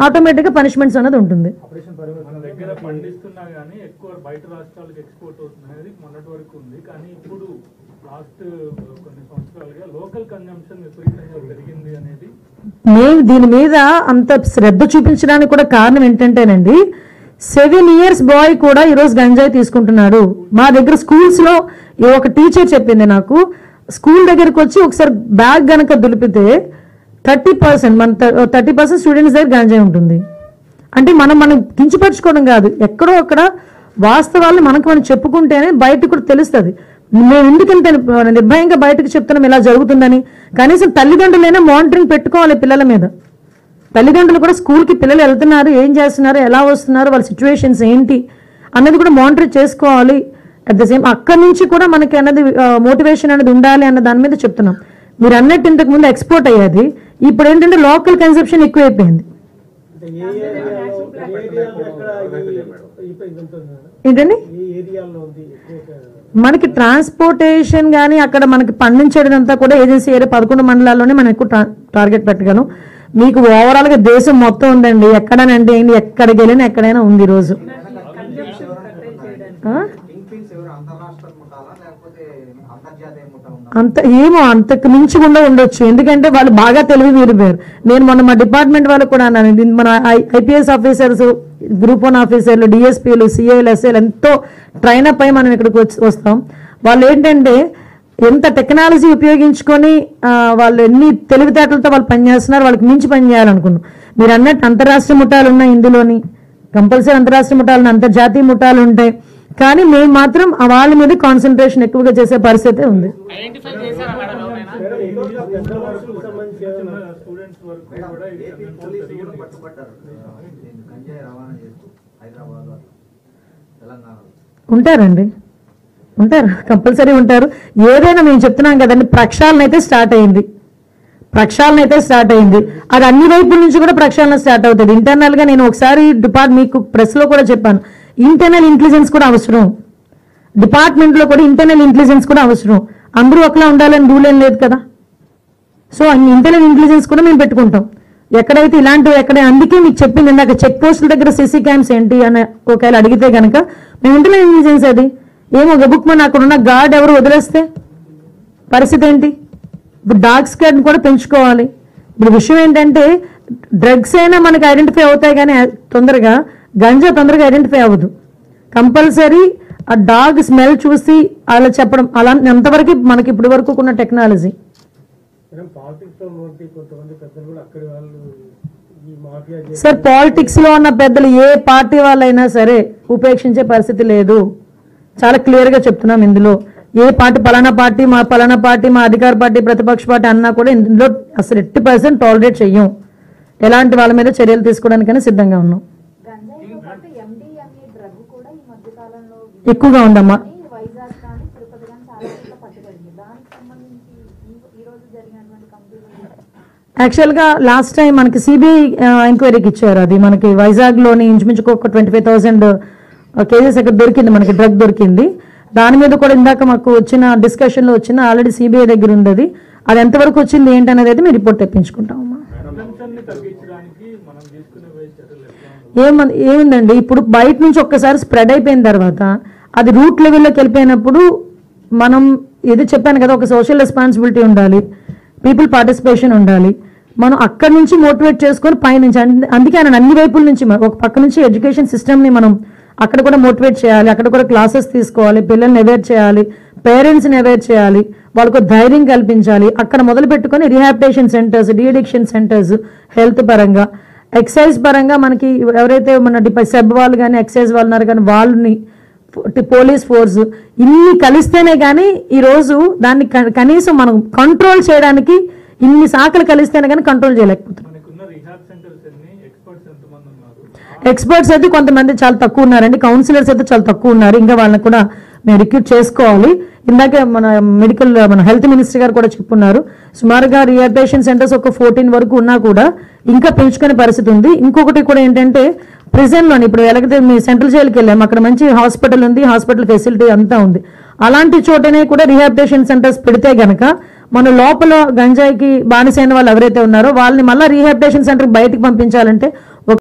ఆటోమేటిక్గా పనిష్మెంట్స్ అనేది ఉంటుంది మన దగ్గర పండిస్తున్నా గానీ ఎక్కువ బయట రాష్ట్రాలకు ఎక్స్పోర్ట్ అవుతుంది అనేది మొన్నటి వరకు ఉంది కానీ ఇప్పుడు లాస్ట్ కొన్ని సంవత్సరాలుగా లోకల్ కన్జంప్షన్ విపరీతంగా పెరిగింది అనేది మేము దీని మీద అంత శ్రద్ధ చూపించడానికి కూడా కారణం ఏంటంటేనండి సెవెన్ ఇయర్స్ బాయ్ కూడా ఈరోజు గంజాయి తీసుకుంటున్నాడు మా దగ్గర స్కూల్స్ లో ఈ ఒక టీచర్ చెప్పింది నాకు స్కూల్ దగ్గరకు వచ్చి ఒకసారి బ్యాగ్ గనక దులిపితే థర్టీ పర్సెంట్ మన థర్టీ పర్సెంట్ స్టూడెంట్స్ దగ్గర గంజాయి ఉంటుంది అంటే మనం మనం కించపరచుకోవడం కాదు ఎక్కడో అక్కడ వాస్తవాలు మనకు మనం చెప్పుకుంటేనే బయటకు కూడా తెలుస్తుంది మేము ఎందుకు ఇంత నిర్భయంగా బయటకు చెప్తున్నాం ఇలా జరుగుతుందని కనీసం తల్లిదండ్రులైనా మానిటరింగ్ పెట్టుకోవాలి పిల్లల మీద తల్లిదండ్రులు కూడా స్కూల్కి పిల్లలు వెళ్తున్నారు ఏం చేస్తున్నారు ఎలా వస్తున్నారు వాళ్ళ సిచ్యువేషన్స్ ఏంటి అన్నది కూడా మానిటర్ చేసుకోవాలి అట్ ద సేమ్ అక్కడి నుంచి కూడా మనకి అన్నది మోటివేషన్ అనేది ఉండాలి అన్న దాని మీద చెప్తున్నాం మీరు అన్నట్టు ఇంతకు ముందు ఎక్స్పోర్ట్ అయ్యేది ఇప్పుడు ఏంటంటే లోకల్ కన్సెప్షన్ ఎక్కువైపోయింది అంటే ఏ ఏరియాలో ఏ ఏరియాలో ఎక్కడ ఈ- ఈ ఇది ఉంటుంది మేడం? ఏంటండి ఏ ఏరియాలో ఉంది ఎక్కువగా మనకి ట్రాన్స్పోర్టేషన్ కానీ అక్కడ మనకి పండించడం అంతా కూడా ఏజెన్సీ ఏరియా పదకొండు మండలాల్లోనే మనం ఎక్కువ టా- టార్గెట్ పెట్టగలం మీకు ఓవరాల్ గా దేశం మొత్తం ఉందండి ఎక్కడనంటే ఏంటి ఎక్కడికి వెళ్ళినా ఎక్కడైనా ఉంది ఈ రోజు ఆ? కింగ్ పిన్స్ ఎవరు అంతరాష్ట్ర ముఠాలా లేకపోతే అంతర్జాతీయ ముఠా ఉందా అంత ఏమో అంతకు మించి కూడా ఉండొచ్చు ఎందుకంటే వాళ్ళు బాగా తెలివి మీరిపోయారు నేను మొన్న మా డిపార్ట్మెంట్ వాళ్ళు కూడా అన్నాను ఇది మన ఐపీఎస్ ఆఫీసర్స్ గ్రూప్ వన్ ఆఫీసర్లు డిఎస్పీలు సిఐలు ఎస్ఐలు ఎంతో ట్రైన్ అప్ అయి మనం ఇక్కడికి వచ్చి వస్తాం వాళ్ళు ఏంటంటే ఎంత టెక్నాలజీ ఉపయోగించుకొని ఆ, వాళ్ళు ఎన్ని తెలివితేటలతో వాళ్ళు పనిచేస్తున్నారు వాళ్ళకి మించి పని చేయాలనుకున్నాం మీరు అన్నట్టు అంతరాష్ట్ర ముఠాలు ఉన్నాయి ఇందులోని కంపల్సరీ అంతరాష్ట్ర ముఠాలు ఉన్నాయి, అంతర్జాతీయ ముఠాలు ఉంటాయి కానీ మేము మాత్రం ఆ వాళ్ళ మీద కాన్సన్ట్రేషన్ ఎక్కువగా చేసే పరిస్థితి ఉంది ఐడెంటిఫై చేశారా మేడం ఎవరైనా మేడం ఇంకా పెద్ద వస్తువులకు సంబంధించి ఏమైనా స్టూడెంట్స్ వరకు మేడం కూడా ఈ ఏపీ consumption పోలీసులు పెరిగింది. కూడా పట్టుబడ్డారు నేను గంజాయి రవాణా చేస్తూ హైదరాబాద్ లో తెలంగాణలో ఉంటారండి ఉంటారు కంపల్సరీ ఉంటారు ఏదైనా మేము చెప్తున్నాం కదండి ప్రక్షాళన అయితే స్టార్ట్ అయింది ప్రక్షాళన అయితే స్టార్ట్ అయింది అది అన్ని వైపుల నుంచి కూడా ప్రక్షాళన స్టార్ట్ అవుతుంది ఇంటర్నల్ గా నేను ఒకసారి డిపార్ట్ మీకు ప్రెస్ లో కూడా చెప్పాను ఇంటర్నల్ ఇంటెలిజెన్స్ కూడా అవసరం డిపార్ట్మెంట్ లో కూడా ఇంటర్నల్ ఇంటెలిజెన్స్ కూడా అవసరం అందరూ ఒకలా ఉండాలని రూల్ ఏం లేదు కదా సో ఇంటర్నల్ ఇంటెలిజెన్స్ కూడా మేము పెట్టుకుంటాం ఎక్కడైతే ఇలాంటివి ఎక్కడ అందుకే మీకు చెప్పింది ఇందాక చెక్ పోస్టుల దగ్గర సీసీ క్యామ్స్ ఏంటి అని ఒకవేళ అడిగితే కనుక మేము ఇంటర్నల్ ఇంటెలిజెన్స్ అది ఏమో బుక్ మన అక్కడ ఉన్న గార్డ్ ఎవరు వదిలేస్తే పరిస్థితి ఏంటి ఇప్పుడు డాగ్ స్క్వాడ్ కూడా పెంచుకోవాలి ఇప్పుడు విషయం ఏంటంటే డ్రగ్స్ అయినా మనకి ఐడెంటిఫై అవుతాయి కానీ తొందరగా గంజా తొందరగా ఐడెంటిఫై అవ్వదు కంపల్సరీ ఆ డాగ్ స్మెల్ చూసి అలా చెప్పడం అలా ఎంతవరకు మనకి ఇప్పటి వరకు ఉన్న టెక్నాలజీ మేడం పాలిటిక్స్ లో ఉన్నటువంటి కొంతమంది పెద్దలు కూడా అక్కడి వాళ్ళు ఈ మాఫియా చేసి సార్ పాలిటిక్స్ లో ఉన్న పెద్దలు ఏ పార్టీ వాళ్ళైనా సరే ఉపేక్షించే పరిస్థితి లేదు చాలా క్లియర్ గా చెప్తున్నాం ఇందులో ఏ పార్టీ పలానా పార్టీ మా పలానా పార్టీ మా అధికార పార్టీ ప్రతిపక్ష పార్టీ అన్నా కూడా ఇందులో అసలు ఎట్టి పర్సెంట్ టాలరేట్ చెయ్యం ఎలాంటి వాళ్ళ మీద చర్యలు తీసుకోవడానికైనా సిద్ధంగా ఉన్నాం గంజాయితో పాటు ఎండిఎంఏ డ్రగ్ కూడా ఈ మధ్య కాలంలో ఎక్కువగా ఉందమ్మా ఈ వైజాగ్ కానీ తిరుపతి కానీ చాలా చోట్ల పట్టుబడింది దానికి సంబంధించి ఈ- ఈ రోజు జరిగినటువంటి కంప్యూటర్ యాక్చువల్గా లాస్ట్ టైం మనకి సిబిఐ ఎంక్వైరీకి ఇచ్చారు అది మనకి వైజాగ్లోని ఇంచుమించుకు ఒక ట్వంటీ ఫైవ్ థౌసండ్ కేజెస్ అక్కడ దొరికింది మనకి డ్రగ్ దొరికింది దాని మీద కూడా ఇందాక మాకు వచ్చిన డిస్కషన్లో వచ్చిన ఆల్రెడీ సిబిఐ దగ్గర ఉంది అది అది ఎంతవరకు వచ్చింది ఏంటి అనేది అయితే మేము రిపోర్ట్ తెప్పించుకుంటామమ్మా కన్సంప్షన్ ని తగ్గించడానికి మనం తీసుకునే చర్యలు ఎట్లా ఉన్నాయి? ఏమంది ఏముందండి ఇప్పుడు బయట నుంచి ఒక్కసారి స్ప్రెడ్ అయిపోయిన తర్వాత అది రూట్ లెవెల్లోకి వెళ్ళిపోయినప్పుడు మనం ఏదో చెప్పాను కదా ఒక సోషల్ రెస్పాన్సిబిలిటీ ఉండాలి పీపుల్ పార్టిసిపేషన్ ఉండాలి మనం అక్కడి నుంచి మోటివేట్ చేసుకొని పైనుంచి అంద- అందుకే ఆయన అన్ని వైపుల నుంచి మ- ఒక పక్క నుంచి ఎడ్యుకేషన్ సిస్టమ్ని మనం అక్కడ కూడా మోటివేట్ చేయాలి అక్కడ కూడా క్లాసెస్ తీసుకోవాలి పిల్లల్ని అవేర్ చేయాలి పేరెంట్స్ని అవేర్ చేయాలి వాళ్ళకు ధైర్యం కల్పించాలి అక్కడ మొదలు పెట్టుకొని rehabilitation centres deaddiction centres health పరంగా ఎక్సైజ్ పరంగా మనకి ఎవరైతే మన డిప సెబ్ వాళ్ళు కానీ ఎక్సైజ్ వాళ్ళు ఉన్నారు కానీ వాళ్ళని ఫో- పోలీస్ ఫోర్స్ ఇన్ని కలిస్తేనే కానీ ఈరోజు దాన్ని క- కనీసం మనం కంట్రోల్ చేయడానికి ఇన్ని శాఖలు కలిస్తేనే కానీ కంట్రోల్ చేయలేకపోతున్నాం మనకున్న రిహాబ్ సెంటర్స్ ఎన్ని ఎక్స్పర్ట్స్ ఎంతమంది ఉన్నారు ఎక్స్పర్ట్స్ అయితే కొంతమంది చాలా తక్కువ ఉన్నారండి కౌన్సిలర్స్ అయితే చాలా తక్కువ ఉన్నారు ఇంకా వాళ్ళని కూడా మేము రిక్రూట్ చేసుకోవాలి ఇందాకే మన మెడికల్ మన హెల్త్ మినిస్టర్ గారు కూడా చెప్పున్నారు సుమారుగా రిహాబిటేషన్ సెంటర్స్ ఒక ఫోర్టీన్ వరకు ఉన్నా కూడా ఇంకా పెంచుకునే పరిస్థితి ఉంది ఇంకొకటి కూడా ఏంటంటే prison లోని ఇప్పుడు ఎలాగైతే మీ సెంట్రల్ జైలుకి వెళ్ళాము అక్కడ మంచి హాస్పిటల్ ఉంది హాస్పిటల్ ఫెసిలిటీ అంతా ఉంది అలాంటి చోటనే కూడా రీహాబిటేషన్ సెంటర్స్ పెడితే గనక మన లోపల గంజాయికి బానిసైన వాళ్ళు ఎవరైతే ఉన్నారో వాళ్ళని మళ్ళీ రీహాబిటేషన్ సెంటర్కి బయటికి పంపించాలంటే